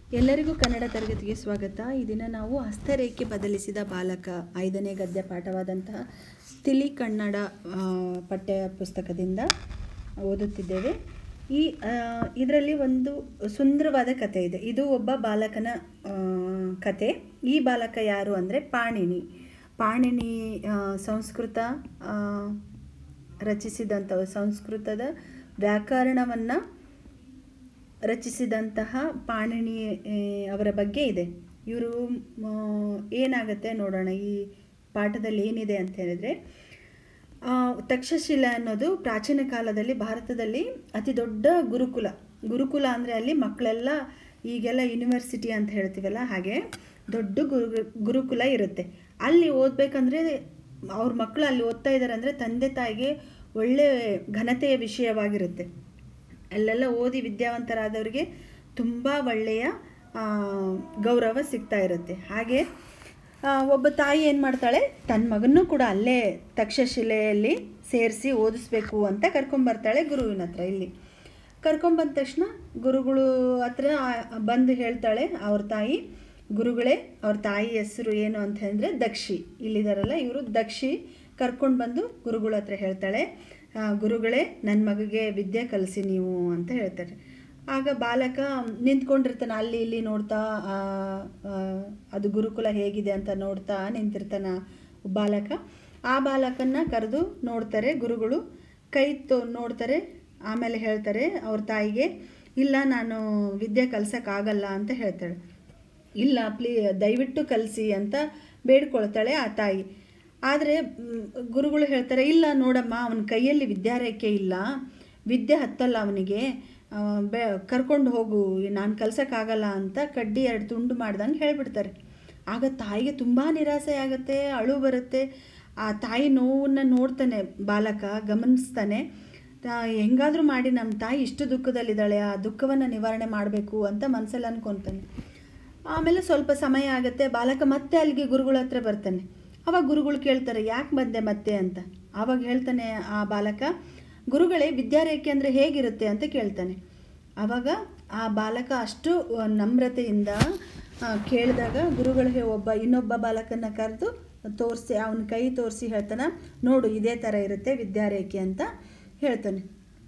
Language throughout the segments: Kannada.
ಎಲ್ಲರಿಗೂ ಕನ್ನಡ ತರಗತಿಗೆ ಸ್ವಾಗತ ಈ ದಿನ ನಾವು ಹಸ್ತರೇಖೆ ಬದಲಿಸಿದ ಬಾಲಕ ಐದನೇ ಗದ್ಯ ಪಾಠವಾದಂತಹ ತಿಳಿ ಕನ್ನಡ ಆ, ಪಠ್ಯ ಪುಸ್ತಕದಿಂದ ಓದುತ್ತಿದ್ದೇವೆ ಈ ಇದರಲ್ಲಿ ಒಂದು ಸುಂದರವಾದ ಕಥೆ ಇದೆ ಇದು ಒಬ್ಬ ಬಾಲಕನ ಆ, ಕತೆ ಈ ಬಾಲಕ ಯಾರು ಅಂದರೆ ಪಾಣಿನಿ ಪಾಣಿನಿ ಆ, ಸಂಸ್ಕೃತ ಆ, ರಚಿಸಿದಂಥ ಸಂಸ್ಕೃತದ ವ್ಯಾಕರಣವನ್ನು ರಚಿಸಿದಂತಹ ಪಾಣಿನಿ ಆ, ಅವರ ಬಗ್ಗೆ ಇದೆ ಇವರು ಏನಾಗುತ್ತೆ ನೋಡೋಣ ಈ ಪಾಠದಲ್ಲಿ ಏನಿದೆ ಅಂತ ಹೇಳಿದರೆ ಆ, ತಕ್ಷಶಿಲಾ ಅನ್ನೋದು ಪ್ರಾಚೀನ ಕಾಲದಲ್ಲಿ ಭಾರತದಲ್ಲಿ ಅತಿ ದೊಡ್ಡ ಗುರುಕುಲ ಗುರುಕುಲ ಅಂದರೆ ಅಲ್ಲಿ ಮಕ್ಕಳೆಲ್ಲ ಈಗೆಲ್ಲ ಯೂನಿವರ್ಸಿಟಿ ಅಂತ ಹೇಳ್ತೀವಲ್ಲ ಹಾಗೆ ದೊಡ್ಡ ಗುರು ಗುರುಕುಲ ಇರುತ್ತೆ ಅಲ್ಲಿ ಓದಬೇಕಂದ್ರೆ ಅವ್ರ ಮಕ್ಕಳು ಅಲ್ಲಿ ಓದ್ತಾ ಇದ್ದಾರೆ ಅಂದರೆ ತಂದೆ ತಾಯಿಗೆ ಒಳ್ಳೆ ಘನತೆಯ ವಿಷಯವಾಗಿರುತ್ತೆ ಅಲ್ಲೆಲ್ಲ ಓದಿ ವಿದ್ಯಾವಂತರಾದವರಿಗೆ ತುಂಬ ಒಳ್ಳೆಯ ಆ, ಗೌರವ ಸಿಗ್ತಾ ಇರುತ್ತೆ ಹಾಗೆ ಆ, ಒಬ್ಬ ತಾಯಿ ಏನು ಮಾಡ್ತಾಳೆ ತನ್ನ ಮಗನೂ ಕೂಡ ಅಲ್ಲೇ ತಕ್ಷಶಿಲೆಯಲ್ಲಿ ಸೇರಿಸಿ ಓದಿಸ್ಬೇಕು ಅಂತ ಕರ್ಕೊಂಬರ್ತಾಳೆ ಗುರುವಿನ ಹತ್ರ ಇಲ್ಲಿ ಕರ್ಕೊಂಬಂದ ತಕ್ಷಣ ಗುರುಗಳು ಹತ್ರ ಆ- ಬಂದು ಹೇಳ್ತಾಳೆ ಅವ್ರ ತಾಯಿ ಗುರುಗಳೇ ಅವ್ರ ತಾಯಿ ಹೆಸರು ಏನು ಅಂತ ಹೇಳಿದ್ರೆ ದಕ್ಷಿ ಇಲ್ಲಿದಾರಲ್ಲ ಇವರು ದಕ್ಷಿ ಕರ್ಕೊಂಡು ಬಂದು ಗುರುಗಳ ಹತ್ರ ಹೇಳ್ತಾಳೆ ಆ, ಗುರುಗಳೇ ನನ್ನ ಮಗಗೆ ವಿದ್ಯೆ ಕಲಿಸಿ ನೀವು ಅಂತ ಹೇಳ್ತಾರೆ ಆಗ ಬಾಲಕ ನಿಂತ್ಕೊಂಡಿರ್ತಾನೆ ಅಲ್ಲಿ ಇಲ್ಲಿ ನೋಡ್ತಾ ಆ, ಆ, ಅದು ಗುರುಕುಲ ಹೇಗಿದೆ ಅಂತ ನೋಡ್ತಾ ನಿಂತಿರ್ತಾನ ಬಾಲಕ ಆ ಬಾಲಕನ್ನ ಕರೆದು ನೋಡ್ತಾರೆ ಗುರುಗಳು ಕೈ ತೋ ನೋಡ್ತಾರೆ ಆಮೇಲೆ ಹೇಳ್ತಾರೆ ಅವ್ರ ತಾಯಿಗೆ ಇಲ್ಲ ನಾನು ವಿದ್ಯೆ ಕಲ್ಸೋಕ್ಕಾಗಲ್ಲ ಅಂತ ಹೇಳ್ತಾಳೆ ಇಲ್ಲ ಪ್ಲೀ ದಯವಿಟ್ಟು ಕಲಿಸಿ ಅಂತ ಬೇಡ್ಕೊಳ್ತಾಳೆ ಆ ತಾಯಿ ಆದರೆ ಗುರುಗಳು ಹೇಳ್ತಾರೆ ಇಲ್ಲ ನೋಡಮ್ಮ ಅವನ ಕೈಯಲ್ಲಿ ವಿದ್ಯಾರೇಖೆ ಇಲ್ಲ ವಿದ್ಯೆ ಹತ್ತಲ್ಲ ಅವನಿಗೆ ಆ, ಬೆ ಕರ್ಕೊಂಡು ಹೋಗು ನಾನು ಕಲ್ಸೋಕ್ಕಾಗಲ್ಲ ಅಂತ ಕಡ್ಡಿ ಎರಡು ತುಂಡು ಮಾಡ್ದಂಗೆ ಹೇಳ್ಬಿಡ್ತಾರೆ ಆಗ ತಾಯಿಗೆ ತುಂಬ ನಿರಾಸೆ ಆಗುತ್ತೆ ಅಳು ಬರುತ್ತೆ ಆ ತಾಯಿ ನೋವನ್ನು ನೋಡ್ತಾನೆ ಬಾಲಕ ಗಮನಿಸ್ತಾನೆ ತಾ- ಹೆಂಗಾದ್ರೂ ಮಾಡಿ ನಮ್ಮ ತಾಯಿ ಇಷ್ಟು ದುಃಖದಲ್ಲಿದ್ದಾಳೆ ಆ ದುಃಖವನ್ನು ನಿವಾರಣೆ ಮಾಡಬೇಕು ಅಂತ ಮನಸ್ಸಲ್ಲಿ ಅನ್ಕೊತಾನೆ ಆಮೇಲೆ ಸ್ವಲ್ಪ ಸಮಯ ಆಗುತ್ತೆ ಬಾಲಕ ಮತ್ತೆ ಅಲ್ಲಿಗೆ ಗುರುಗಳ ಹತ್ರ ಬರ್ತಾನೆ ಅವಾಗ ಗುರುಗಳು ಕೇಳ್ತಾರೆ ಯಾಕೆ ಬಂದೆ ಮತ್ತೆ ಅಂತ ಆವಾಗ ಹೇಳ್ತಾನೆ ಆ ಬಾಲಕ ಗುರುಗಳೇ ವಿದ್ಯಾರೇಖೆ ಅಂದರೆ ಹೇಗಿರುತ್ತೆ ಅಂತ ಕೇಳ್ತಾನೆ ಆವಾಗ ಆ ಬಾಲಕ ಅಷ್ಟು ಆ, ನಮ್ರತೆಯಿಂದ ಆ, ಕೇಳಿದಾಗ ಗುರುಗಳಿಗೆ ಒಬ್ಬ ಇನ್ನೊಬ್ಬ ಬಾಲಕನ ಕರೆದು ತೋರಿಸಿ ಅವನ ಕೈ ತೋರಿಸಿ ಹೇಳ್ತಾನೆ ನೋಡು ಇದೇ ಥರ ಇರುತ್ತೆ ವಿದ್ಯಾರೇಖೆ ಅಂತ ಹೇಳ್ತಾನೆ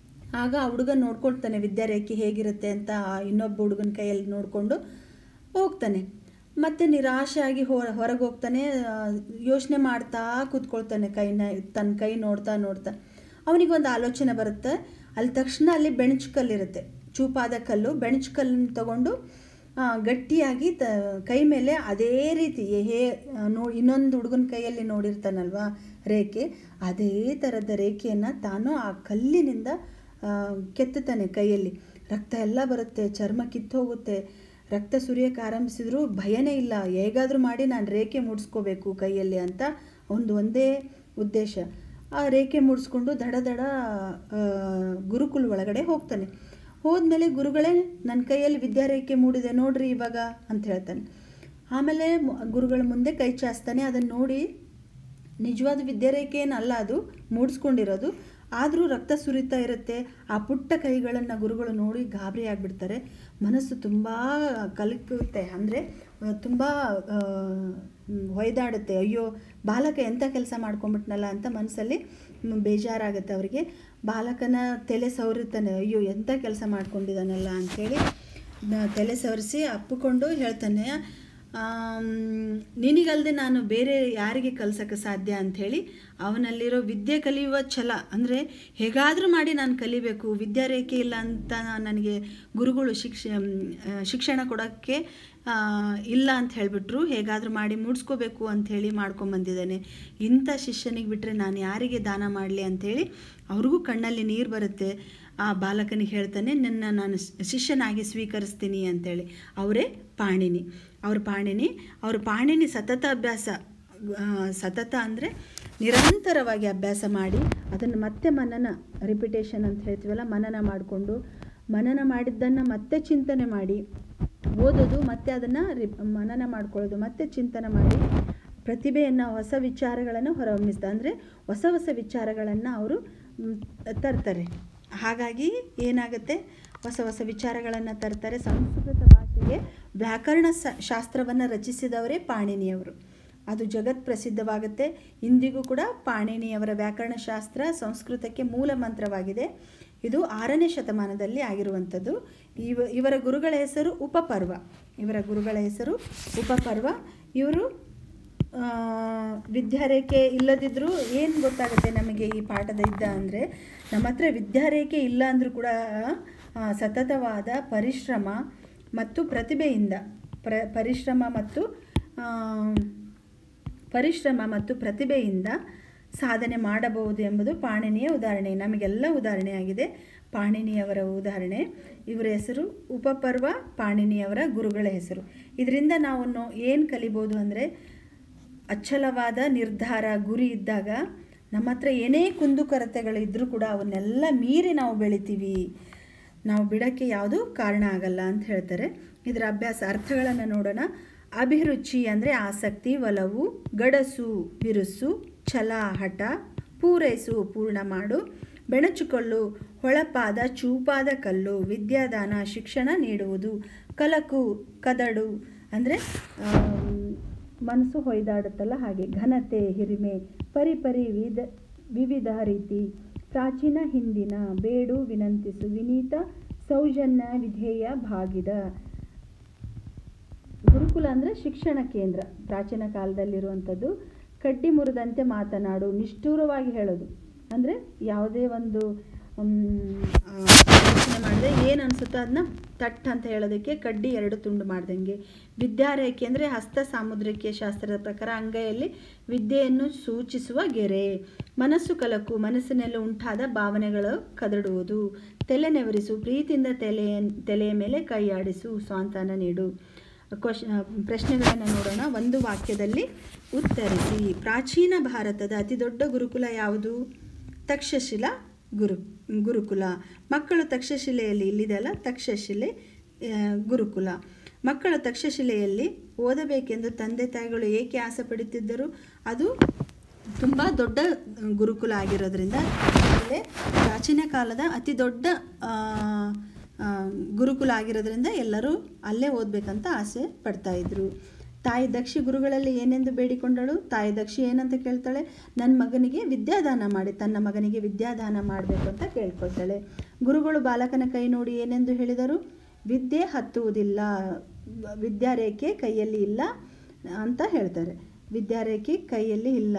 ಆಗ ಆ ಹುಡುಗ ನೋಡ್ಕೊಳ್ತಾನೆ ವಿದ್ಯಾರೇಖೆ ಹೇಗಿರುತ್ತೆ ಅಂತ ಆ ಇನ್ನೊಬ್ಬ ಹುಡುಗನ ಕೈಯಲ್ಲಿ ನೋಡಿಕೊಂಡು ಹೋಗ್ತಾನೆ ಮತ್ತೆ ನಿರಾಶೆಯಾಗಿ ಹೊ ಹೊರಗೆ ಹೋಗ್ತಾನೆ ಯೋಚನೆ ಮಾಡ್ತಾ ಕೂತ್ಕೊಳ್ತಾನೆ ಕೈನ ತನ್ನ ಕೈ ನೋಡ್ತಾ ನೋಡ್ತಾ ಅವನಿಗೆ ಒಂದು ಆಲೋಚನೆ ಬರುತ್ತೆ ಅಲ್ಲಿ ತಕ್ಷಣ ಅಲ್ಲಿ ಬೆಣಚು ಕಲ್ಲಿರುತ್ತೆ ಚೂಪಾದ ಕಲ್ಲು ಬೆಣಚು ಕಲ್ಲನ್ನು ತಗೊಂಡು ಆ, ಗಟ್ಟಿಯಾಗಿ ತ ಕೈ ಮೇಲೆ ಅದೇ ರೀತಿ ಹೇ ಆ, ನೋ ಇನ್ನೊಂದು ಹುಡುಗನ ಕೈಯಲ್ಲಿ ನೋಡಿರ್ತಾನಲ್ವಾ ರೇಖೆ ಅದೇ ಥರದ ರೇಖೆಯನ್ನು ತಾನು ಆ ಕಲ್ಲಿನಿಂದ ಆ, ಕೆತ್ತುತ್ತಾನೆ ಕೈಯಲ್ಲಿ ರಕ್ತ ಎಲ್ಲ ಬರುತ್ತೆ ಚರ್ಮ ಕಿತ್ತು ಹೋಗುತ್ತೆ ರಕ್ತ ಸುರಿಯೋಕೆ ಆರಂಭಿಸಿದ್ರು ಭಯನೇ ಇಲ್ಲ ಹೇಗಾದರೂ ಮಾಡಿ ನಾನು ರೇಖೆ ಮೂಡಿಸ್ಕೋಬೇಕು ಕೈಯಲ್ಲಿ ಅಂತ ಒಂದು ಒಂದೇ ಉದ್ದೇಶ ಆ ರೇಖೆ ಮೂಡಿಸ್ಕೊಂಡು ದಡ ದಡ ಆ, ಗುರುಕುಲ ಒಳಗಡೆ ಹೋಗ್ತಾನೆ ಹೋದ್ಮೇಲೆ ಗುರುಗಳೇ ನನ್ನ ಕೈಯಲ್ಲಿ ವಿದ್ಯಾರೇಖೆ ಮೂಡಿದೆ ನೋಡ್ರಿ ಇವಾಗ ಅಂತ ಹೇಳ್ತಾನೆ ಆಮೇಲೆ ಮ- ಗುರುಗಳ ಮುಂದೆ ಕೈ ಚಾಸ್ತಾನೆ ಅದನ್ನು ನೋಡಿ ನಿಜವಾದ ವಿದ್ಯಾರೇಖೆ ಏನಲ್ಲ ಅದು ಮೂಡಿಸ್ಕೊಂಡಿರೋದು ಆದರೂ ರಕ್ತ ಸುರಿತಾ ಇರುತ್ತೆ ಆ ಪುಟ್ಟ ಕೈಗಳನ್ನು ಗುರುಗಳು ನೋಡಿ ಗಾಬರಿ ಆಗಿಬಿಡ್ತಾರೆ ಮನಸ್ಸು ತುಂಬ ಕಲಕುತ್ತೆ ಅಂದರೆ ತುಂಬ ಹೊಯ್ದಾಡುತ್ತೆ ಅಯ್ಯೋ ಬಾಲಕ ಎಂಥ ಕೆಲಸ ಮಾಡ್ಕೊಂಬಿಟ್ನಲ್ಲ ಅಂತ ಮನಸ್ಸಲ್ಲಿ ಮ್, ಬೇಜಾರಾಗುತ್ತೆ ಅವರಿಗೆ ಬಾಲಕನ ತಲೆ ಸವರುತ್ತಾನೆ ಅಯ್ಯೋ ಎಂಥ ಕೆಲಸ ಮಾಡ್ಕೊಂಡಿದ್ದಾನಲ್ಲ ಅಂಥೇಳಿ ನ- ತಲೆ ಸವರಿಸಿ ಅಪ್ಪಿಕೊಂಡು ಹೇಳ್ತಾನೆ ಆಮ್, ನಿನಗಲ್ಲದೆ ನಾನು ಬೇರೆ ಯಾರಿಗೆ ಕಲ್ಸೋಕ್ಕೆ ಸಾಧ್ಯ ಅಂಥೇಳಿ ಅವನಲ್ಲಿರೋ ವಿದ್ಯೆ ಕಲಿಯುವ ಛಲ ಅಂದರೆ ಹೇಗಾದರೂ ಮಾಡಿ ನಾನು ಕಲಿಬೇಕು ವಿದ್ಯಾರೇಖೆ ಇಲ್ಲ ಅಂತ ನನಗೆ ಗುರುಗಳು ಶಿಕ್ಷ ಆ, ಶಿಕ್ಷಣ ಕೊಡೋಕ್ಕೆ ಆ, ಇಲ್ಲ ಅಂತ ಹೇಳಿಬಿಟ್ರು ಹೇಗಾದರೂ ಮಾಡಿ ಮೂಡಿಸ್ಕೋಬೇಕು ಅಂಥೇಳಿ ಮಾಡ್ಕೊಂಬಂದಿದ್ದಾನೆ ಇಂಥ ಶಿಷ್ಯನಿಗೆ ಬಿಟ್ಟರೆ ನಾನು ಯಾರಿಗೆ ದಾನ ಮಾಡಲಿ ಅಂಥೇಳಿ ಅವ್ರಿಗೂ ಕಣ್ಣಲ್ಲಿ ನೀರು ಬರುತ್ತೆ ಆ ಬಾಲಕನಿಗೆ ಹೇಳ್ತಾನೆ ನನ್ನ ನಾನು ಶ- ಶಿಷ್ಯನಾಗಿ ಸ್ವೀಕರಿಸ್ತೀನಿ ಅಂತೇಳಿ ಅವರೇ ಪಾಣಿನಿ ಅವ್ರ ಪಾಣಿನಿ ಅವ್ರ ಪಾಣಿನಿ ಸತತ ಅಭ್ಯಾಸ ಆ, ಸತತ ಅಂದರೆ ನಿರಂತರವಾಗಿ ಅಭ್ಯಾಸ ಮಾಡಿ ಅದನ್ನು ಮತ್ತೆ ಮನನ ರಿಪಿಟೇಷನ್ ಅಂತ ಹೇಳ್ತೀವಲ್ಲ ಮನನ ಮಾಡಿಕೊಂಡು ಮನನ ಮಾಡಿದ್ದನ್ನು ಮತ್ತೆ ಚಿಂತನೆ ಮಾಡಿ ಓದೋದು ಮತ್ತೆ ಅದನ್ನು ರಿ ಮನನ ಮಾಡ್ಕೊಳ್ಳೋದು ಮತ್ತೆ ಚಿಂತನೆ ಮಾಡಿ ಪ್ರತಿಭೆಯನ್ನು ಹೊಸ ವಿಚಾರಗಳನ್ನು ಹೊರಹೊಮ್ಮಿಸ್ತಾ ಅಂದರೆ ಹೊಸ ಹೊಸ ವಿಚಾರಗಳನ್ನು ಅವರು ಮ್, ತರ್ತಾರೆ ಹಾಗಾಗಿ ಏನಾಗುತ್ತೆ ಹೊಸ ಹೊಸ ವಿಚಾರಗಳನ್ನು ತರ್ತಾರೆ ಸಂಸ್ಕೃತ ಭಾಷೆಗೆ ವ್ಯಾಕರಣ ಸ ಶಾಸ್ತ್ರವನ್ನು ರಚಿಸಿದವರೇ ಪಾಣಿನಿಯವರು ಅದು ಜಗತ್ ಪ್ರಸಿದ್ಧವಾಗುತ್ತೆ ಇಂದಿಗೂ ಕೂಡ ಪಾಣಿನಿಯವರ ವ್ಯಾಕರಣ ಶಾಸ್ತ್ರ ಸಂಸ್ಕೃತಕ್ಕೆ ಮೂಲ ಮಂತ್ರವಾಗಿದೆ ಇದು ಆರನೇ ಶತಮಾನದಲ್ಲಿ ಆಗಿರುವಂಥದ್ದು ಇವ ಇವರ ಗುರುಗಳ ಹೆಸರು ಉಪಪರ್ವ ಇವರ ಗುರುಗಳ ಹೆಸರು ಉಪಪರ್ವ ಇವರು ಆ, ವಿದ್ಯಾರೇಖೆ ಇಲ್ಲದಿದ್ದರೂ ಏನು ಗೊತ್ತಾಗುತ್ತೆ ನಮಗೆ ಈ ಪಾಠದಿಂದ ಅಂದರೆ ನಮ್ಮ ಹತ್ರ ವಿದ್ಯಾರೇಖೆ ಇಲ್ಲ ಅಂದರೂ ಕೂಡ ಆ, ಸತತವಾದ ಪರಿಶ್ರಮ ಮತ್ತು ಪ್ರತಿಭೆಯಿಂದ ಪ್ರ ಪರಿಶ್ರಮ ಮತ್ತು ಆ, ಪರಿಶ್ರಮ ಮತ್ತು ಪ್ರತಿಭೆಯಿಂದ ಸಾಧನೆ ಮಾಡಬಹುದು ಎಂಬುದು ಪಾಣಿನಿಯ ಉದಾಹರಣೆ ನಮಗೆಲ್ಲ ಉದಾಹರಣೆಯಾಗಿದೆ ಪಾಣಿನಿಯವರ ಉದಾಹರಣೆ ಇವರ ಹೆಸರು ಉಪಪರ್ವ ಪಾಣಿನಿಯವರ ಗುರುಗಳ ಹೆಸರು ಇದರಿಂದ ನಾವು ಏನು ಕಲಿಬೋದು ಅಂದರೆ ಅಚ್ಚಲವಾದ ನಿರ್ಧಾರ ಗುರಿ ಇದ್ದಾಗ ನಮ್ಮ ಹತ್ರ ಏನೇ ಕುಂದುಕೊರತೆಗಳಿದ್ದರೂ ಕೂಡ ಅವನ್ನೆಲ್ಲ ಮೀರಿ ನಾವು ಬೆಳಿತೀವಿ ನಾವು ಬಿಡೋಕ್ಕೆ ಯಾವುದೂ ಕಾರಣ ಆಗಲ್ಲ ಅಂತ ಹೇಳ್ತಾರೆ ಇದರ ಅಭ್ಯಾಸ ಅರ್ಥಗಳನ್ನು ನೋಡೋಣ ಅಭಿರುಚಿ ಅಂದರೆ ಆಸಕ್ತಿ ಒಲವು ಗಡಸು ಬಿರುಸು ಛಲ ಹಠ ಪೂರೈಸು ಪೂರ್ಣ ಮಾಡು ಬೆಣಚುಕೊಳ್ಳು ಹೊಳಪಾದ ಚೂಪಾದ ಕಲ್ಲು ವಿದ್ಯಾದಾನ ಶಿಕ್ಷಣ ನೀಡುವುದು ಕಲಕು ಕದಡು ಅಂದರೆ ಮನಸ್ಸು ಹೊಯ್ದಾಡುತ್ತಲ್ಲ ಹಾಗೆ ಘನತೆ ಹಿರಿಮೆ ಪರಿಪರಿ ವಿಧ ವಿವಿಧ ರೀತಿ ಪ್ರಾಚೀನ ಹಿಂದಿನ ಬೇಡು ವಿನಂತಿಸು ವಿನೀತ ಸೌಜನ್ಯ ವಿಧೇಯ ಭಾಗಿದ ಗುರುಕುಲ ಅಂದರೆ ಶಿಕ್ಷಣ ಕೇಂದ್ರ ಪ್ರಾಚೀನ ಕಾಲದಲ್ಲಿರುವಂಥದ್ದು ಕಡ್ಡಿ ಮುರಿದಂತೆ ಮಾತನಾಡು ನಿಷ್ಠೂರವಾಗಿ ಹೇಳೋದು ಅಂದರೆ ಯಾವುದೇ ಒಂದು ಯೋಚನೆ ಮಾಡಿದ್ರೆ ಏನು ಅನಿಸುತ್ತೋ ಅದನ್ನ ತಟ್ ಅಂತ ಹೇಳೋದಕ್ಕೆ ಕಡ್ಡಿ ಎರಡು ತುಂಡು ಮಾಡ್ದಂಗೆ ವಿದ್ಯಾರೇಖೆ ಅಂದರೆ ಹಸ್ತ ಸಾಮುದ್ರಿಕ ಶಾಸ್ತ್ರದ ಪ್ರಕಾರ ಅಂಗೈಯಲ್ಲಿ ವಿದ್ಯೆಯನ್ನು ಸೂಚಿಸುವ ಗೆರೆ ಮನಸ್ಸು ಕಲಕು ಮನಸ್ಸಿನಲ್ಲಿ ಉಂಟಾದ ಭಾವನೆಗಳು ಕದಡುವುದು ತಲೆ ನೆವರಿಸು ಪ್ರೀತಿಯಿಂದ ತಲೆಯ ತಲೆಯ ಮೇಲೆ ಕೈಯಾಡಿಸು ಸ್ವಾಂತನ ನೀಡು ಕ್ವಶ್ ಪ್ರಶ್ನೆಗಳನ್ನು ನೋಡೋಣ ಒಂದು ವಾಕ್ಯದಲ್ಲಿ ಉತ್ತರಿಸಿ ಪ್ರಾಚೀನ ಭಾರತದ ಅತಿ ದೊಡ್ಡ ಗುರುಕುಲ ಯಾವುದು ತಕ್ಷಶಿಲಾ ಗುರು ಗುರುಕುಲ ಮಕ್ಕಳು ತಕ್ಷಶಿಲೆಯಲ್ಲಿ ಇಲ್ಲಿದೆಯಲ್ಲ ತಕ್ಷಶಿಲೆ ಆ, ಗುರುಕುಲ ಮಕ್ಕಳು ತಕ್ಷಶಿಲೆಯಲ್ಲಿ ಓದಬೇಕೆಂದು ತಂದೆ ತಾಯಿಗಳು ಏಕೆ ಆಸೆ ಪಡುತ್ತಿದ್ದರು ಅದು ತುಂಬ ದೊಡ್ಡ ಗುರುಕುಲ ಆಗಿರೋದ್ರಿಂದ ಆಮೇಲೆ ಪ್ರಾಚೀನ ಕಾಲದ ಅತಿ ದೊಡ್ಡ ಆ, ಆ, ಗುರುಕುಲ ಆಗಿರೋದ್ರಿಂದ ಎಲ್ಲರೂ ಅಲ್ಲೇ ಓದಬೇಕಂತ ಆಸೆ ಪಡ್ತಾ ಇದ್ರು ತಾಯಿ ದಕ್ಷಿ ಗುರುಗಳಲ್ಲಿ ಏನೆಂದು ಬೇಡಿಕೊಂಡಳು ತಾಯಿ ದಕ್ಷಿ ಏನಂತ ಕೇಳ್ತಾಳೆ ನನ್ನ ಮಗನಿಗೆ ವಿದ್ಯಾದಾನ ಮಾಡಿ ತನ್ನ ಮಗನಿಗೆ ವಿದ್ಯಾದಾನ ಮಾಡಬೇಕು ಅಂತ ಕೇಳ್ಕೊಳ್ತಾಳೆ ಗುರುಗಳು ಬಾಲಕನ ಕೈ ನೋಡಿ ಏನೆಂದು ಹೇಳಿದರು ವಿದ್ಯೆ ಹತ್ತುವುದಿಲ್ಲ ವಿದ್ಯಾರೇಖೆ ಕೈಯಲ್ಲಿ ಇಲ್ಲ ಅಂತ ಹೇಳ್ತಾರೆ ವಿದ್ಯಾರೇಖೆ ಕೈಯಲ್ಲಿ ಇಲ್ಲ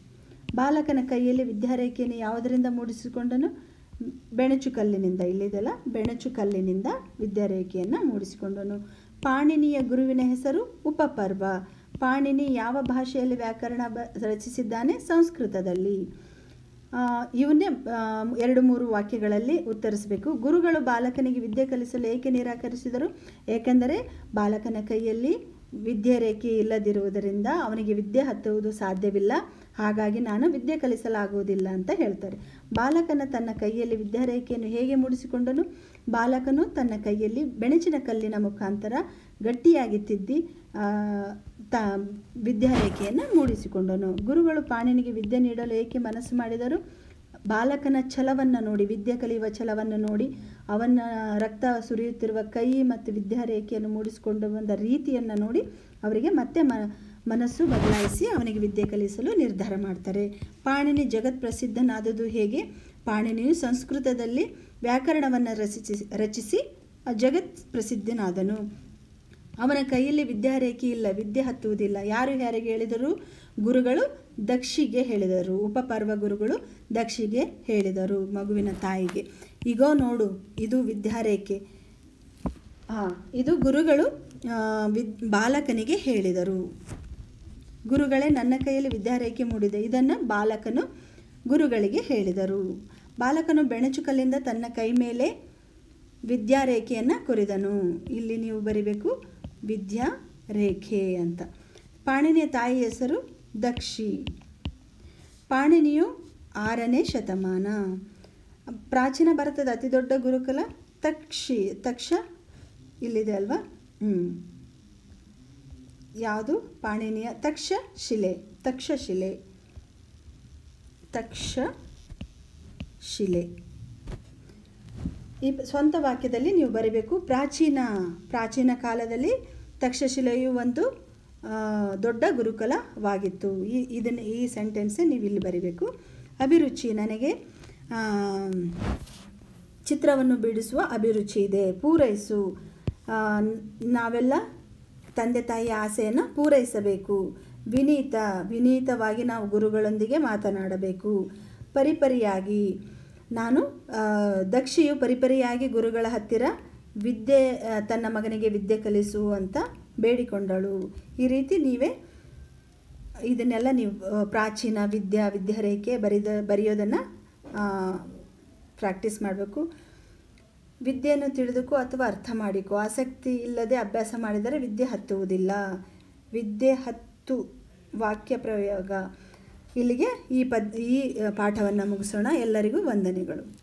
ಬಾಲಕನ ಕೈಯಲ್ಲಿ ವಿದ್ಯಾರೇಖೆಯನ್ನು ಯಾವುದರಿಂದ ಮೂಡಿಸಿಕೊಂಡನು ಬೆಣಚು ಕಲ್ಲಿನಿಂದ ಇಲ್ಲಿದೆಲ್ಲ ಬೆಣಚು ಕಲ್ಲಿನಿಂದ ವಿದ್ಯಾರೇಖೆಯನ್ನು ಮೂಡಿಸಿಕೊಂಡನು ಪಾಣಿನಿಯ ಗುರುವಿನ ಹೆಸರು ಉಪಪರ್ವ ಪಾಣಿನಿ ಯಾವ ಭಾಷೆಯಲ್ಲಿ ವ್ಯಾಕರಣ ಬ ರಚಿಸಿದ್ದಾನೆ ಸಂಸ್ಕೃತದಲ್ಲಿ ಆ, ಇವನ್ನೇ ಆ, ಎರಡು ಮೂರು ವಾಕ್ಯಗಳಲ್ಲಿ ಉತ್ತರಿಸಬೇಕು ಗುರುಗಳು ಬಾಲಕನಿಗೆ ವಿದ್ಯೆ ಕಲಿಸಲು ಏಕೆ ನಿರಾಕರಿಸಿದರು ಏಕೆಂದರೆ ಬಾಲಕನ ಕೈಯಲ್ಲಿ ವಿದ್ಯೆ ರೇಖೆ ಇಲ್ಲದಿರುವುದರಿಂದ ಅವನಿಗೆ ವಿದ್ಯೆ ಹತ್ತುವುದು ಸಾಧ್ಯವಿಲ್ಲ ಹಾಗಾಗಿ ನಾನು ವಿದ್ಯೆ ಕಲಿಸಲಾಗುವುದಿಲ್ಲ ಅಂತ ಹೇಳ್ತಾರೆ ಬಾಲಕನ ತನ್ನ ಕೈಯಲ್ಲಿ ವಿದ್ಯಾರೇಖೆಯನ್ನು ಹೇಗೆ ಮೂಡಿಸಿಕೊಂಡನು ಬಾಲಕನು ತನ್ನ ಕೈಯಲ್ಲಿ ಬೆಣಚಿನ ಕಲ್ಲಿನ ಮುಖಾಂತರ ಗಟ್ಟಿಯಾಗಿ ತಿದ್ದಿ ಆ, ತ ವಿದ್ಯಾರೇಖೆಯನ್ನು ಮೂಡಿಸಿಕೊಂಡನು ಗುರುಗಳು ಪಾಣಿನಿಗೆ ವಿದ್ಯೆ ನೀಡಲು ಏಕೆ ಮನಸ್ಸು ಮಾಡಿದರು ಬಾಲಕನ ಛಲವನ್ನು ನೋಡಿ ವಿದ್ಯೆ ಕಲಿಯುವ ಛಲವನ್ನು ನೋಡಿ ಅವನ ರಕ್ತ ಸುರಿಯುತ್ತಿರುವ ಕೈ ಮತ್ತು ವಿದ್ಯಾರೇಖೆಯನ್ನು ಮೂಡಿಸಿಕೊಂಡು ಬಂದ ರೀತಿಯನ್ನು ನೋಡಿ ಅವರಿಗೆ ಮತ್ತೆ ಮ ಮನಸ್ಸು ಬದಲಾಯಿಸಿ ಅವನಿಗೆ ವಿದ್ಯೆ ಕಲಿಸಲು ನಿರ್ಧಾರ ಮಾಡ್ತಾರೆ ಪಾಣಿನಿ ಜಗತ್ ಪ್ರಸಿದ್ಧನಾದುದು ಹೇಗೆ ಪಾಣಿನಿಯು ಸಂಸ್ಕೃತದಲ್ಲಿ ವ್ಯಾಕರಣವನ್ನು ರಚಿಸಿ ರಚಿಸಿ ಜಗತ್ ಪ್ರಸಿದ್ಧನಾದನು ಅವನ ಕೈಯಲ್ಲಿ ವಿದ್ಯಾರೇಖೆ ಇಲ್ಲ ವಿದ್ಯೆ ಹತ್ತುವುದಿಲ್ಲ ಯಾರು ಯಾರಿಗೆ ಹೇಳಿದರು ಗುರುಗಳು ದಕ್ಷಿಗೆ ಹೇಳಿದರು ಉಪಪರ್ವ ಗುರುಗಳು ದಕ್ಷಿಗೆ ಹೇಳಿದರು ಮಗುವಿನ ತಾಯಿಗೆ ಈಗೋ ನೋಡು ಇದು ವಿದ್ಯಾರೇಖೆ ಹಾಂ ಇದು ಗುರುಗಳು ಆ, ವಿದ್ ಬಾಲಕನಿಗೆ ಹೇಳಿದರು ಗುರುಗಳೇ ನನ್ನ ಕೈಯಲ್ಲಿ ವಿದ್ಯಾರೇಖೆ ಮೂಡಿದೆ ಇದನ್ನು ಬಾಲಕನು ಗುರುಗಳಿಗೆ ಹೇಳಿದರು ಬಾಲಕನು ಬೆಣಚು ಕಲ್ಲಿಂದ ತನ್ನ ಕೈ ಮೇಲೆ ವಿದ್ಯಾರೇಖೆಯನ್ನು ಕೊರಿದನು ಇಲ್ಲಿ ನೀವು ಬರಿಬೇಕು ವಿದ್ಯಾ ರೇಖೆ ಅಂತ ಪಾಣಿನಿಯ ತಾಯಿ ಹೆಸರು ದಕ್ಷಿ ಪಾಣಿನಿಯು ಆರನೇ ಶತಮಾನ ಪ್ರಾಚೀನ ಭಾರತದ ಅತಿ ದೊಡ್ಡ ಗುರುಕುಲ ತಕ್ಷಿ ತಕ್ಷ ಇಲ್ಲಿದೆ ಅಲ್ವಾ ಹ್ಞೂ ಯಾವುದು ಪಾಣಿನಿಯ ತಕ್ಷಶಿಲೆ ತಕ್ಷಶಿಲೆ ತಕ್ಷ ಶಿಲೆ ಈ ಸ್ವಂತ ವಾಕ್ಯದಲ್ಲಿ ನೀವು ಬರೀಬೇಕು ಪ್ರಾಚೀನ ಪ್ರಾಚೀನ ಕಾಲದಲ್ಲಿ ತಕ್ಷಶಿಲೆಯು ಒಂದು ಆ, ದೊಡ್ಡ ಗುರುಕುಲವಾಗಿತ್ತು ಈ ಇದನ್ನು ಈ ಸೆಂಟೆನ್ಸ್ ನೀವು ಇಲ್ಲಿ ಬರೀಬೇಕು ಅಭಿರುಚಿ ನನಗೆ ಆ, ಚಿತ್ರವನ್ನು ಬಿಡಿಸುವ ಅಭಿರುಚಿ ಇದೆ ಪೂರೈಸು ಆ, ನಾವೆಲ್ಲ ತಂದೆ ತಾಯಿಯ ಆಸೆಯನ್ನು ಪೂರೈಸಬೇಕು ವಿನೀತ ವಿನೀತವಾಗಿ ನಾವು ಗುರುಗಳೊಂದಿಗೆ ಮಾತನಾಡಬೇಕು ಪರಿಪರಿಯಾಗಿ ನಾನು ಆ, ದಕ್ಷಿಯು ಪರಿಪರಿಯಾಗಿ ಗುರುಗಳ ಹತ್ತಿರ ವಿದ್ಯೆ ಆ, ತನ್ನ ಮಗನಿಗೆ ವಿದ್ಯೆ ಕಲಿಸು ಅಂತ ಬೇಡಿಕೊಂಡಳು ಈ ರೀತಿ ನೀವೇ ಇದನ್ನೆಲ್ಲ ನೀವು ಆ, ಪ್ರಾಚೀನ ವಿದ್ಯಾ ವಿದ್ಯಾರೇಖೆ ಬರಿದ ಬರೆಯೋದನ್ನು ಪ್ರಾಕ್ಟೀಸ್ ಮಾಡಬೇಕು ವಿದ್ಯೆಯನ್ನು ತಿಳಿದಕ್ಕೂ ಅಥವಾ ಅರ್ಥ ಮಾಡಿಕೋ ಆಸಕ್ತಿ ಇಲ್ಲದೆ ಅಭ್ಯಾಸ ಮಾಡಿದರೆ ವಿದ್ಯೆ ಹತ್ತುವುದಿಲ್ಲ ವಿದ್ಯೆ ಹತ್ತು ವಾಕ್ಯ ಪ್ರಯೋಗ ಇಲ್ಲಿಗೆ ಈ ಪದ್ ಈ ಪಾಠವನ್ನು ಮುಗಿಸೋಣ ಎಲ್ಲರಿಗೂ ವಂದನೆಗಳು